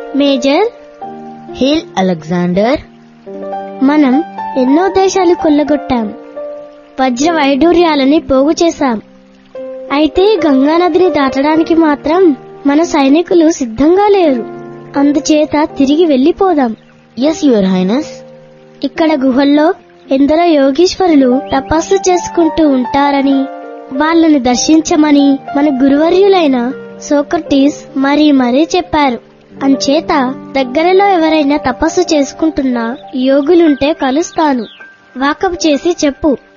major hail Alexander మనం ఎన్నో దేశాలు కొల్లగొట్టాం వజ్ర వైడూర్యాలని పోగు చేశాం అయితే గంగానదిని దాటడానికి మాత్రం మన సైనికులు సిద్ధంగా లేరు అందుచేత తిరిగి వెళ్లిపోదాం ఎస్ యువర్ హైనస్ ఇక్కడ గుహల్లో ఎందరో యోగీశ్వరులు తపస్సు చేసుకుంటూ ఉంటారని వాళ్ళని దర్శించమని మన గురువర్యులైన సోక్రటీస్ మరీ మరీ చెప్పారు అంచేత దగ్గరలో ఎవరైనా తపస్సు చేసుకుంటున్నా యోగులుంటే కలుస్తాను వాకపు చేసి చెప్పు